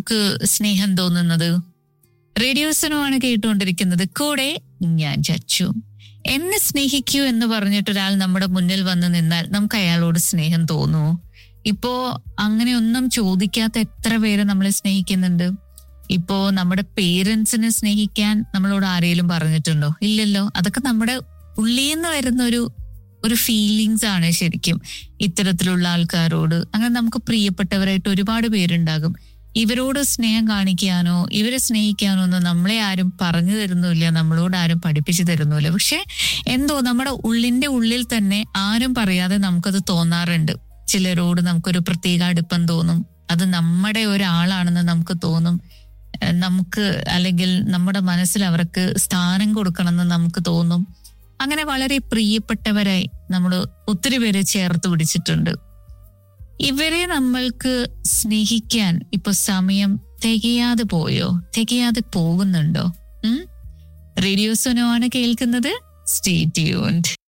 നമുക്ക് സ്നേഹം തോന്നുന്നത് റേഡിയോസിനുമാണ് കേട്ടുകൊണ്ടിരിക്കുന്നത് കൂടെ ഞാൻ ചച്ചു എന്നെ സ്നേഹിക്കൂ എന്ന് പറഞ്ഞിട്ട് ഒരാൾ നമ്മുടെ മുന്നിൽ വന്ന് നിന്നാൽ നമുക്ക് അയാളോട് സ്നേഹം തോന്നുമോ ഇപ്പോ അങ്ങനെയൊന്നും ചോദിക്കാത്ത എത്ര പേര് നമ്മളെ സ്നേഹിക്കുന്നുണ്ട് ഇപ്പോ നമ്മുടെ പേരൻസിനെ സ്നേഹിക്കാൻ നമ്മളോട് ആരെങ്കിലും പറഞ്ഞിട്ടുണ്ടോ ഇല്ലല്ലോ അതൊക്കെ നമ്മുടെ ഉള്ളിൽ നിന്ന് വരുന്ന ഒരു ഒരു ഫീലിങ്സ് ആണ് ശരിക്കും ഇത്തരത്തിലുള്ള ആൾക്കാരോട് അങ്ങനെ നമുക്ക് പ്രിയപ്പെട്ടവരായിട്ട് ഒരുപാട് പേരുണ്ടാകും ഇവരോട് സ്നേഹം കാണിക്കാനോ ഇവരെ സ്നേഹിക്കാനോ ഒന്നും നമ്മളെ ആരും പറഞ്ഞു തരുന്നില്ല നമ്മളോട് ആരും പഠിപ്പിച്ചു തരുന്നില്ല പക്ഷെ എന്തോ നമ്മുടെ ഉള്ളിന്റെ ഉള്ളിൽ തന്നെ ആരും പറയാതെ നമുക്കത് തോന്നാറുണ്ട് ചിലരോട് നമുക്കൊരു പ്രത്യേക അടുപ്പം തോന്നും അത് നമ്മുടെ ഒരാളാണെന്ന് നമുക്ക് തോന്നും ഏഹ് നമുക്ക് അല്ലെങ്കിൽ നമ്മുടെ മനസ്സിൽ അവർക്ക് സ്ഥാനം കൊടുക്കണമെന്ന് നമുക്ക് തോന്നും അങ്ങനെ വളരെ പ്രിയപ്പെട്ടവരായി നമ്മൾ ഒത്തിരി പേരെ ചേർത്ത് പിടിച്ചിട്ടുണ്ട് ഇവരെ നമ്മൾക്ക് സ്നേഹിക്കാൻ ഇപ്പൊ സമയം തികയാതെ പോയോ തികയാതെ പോകുന്നുണ്ടോ ഉം റേഡിയോ സുനോ ആണ് കേൾക്കുന്നത് സ്റ്റേ ട്യൂൺഡ്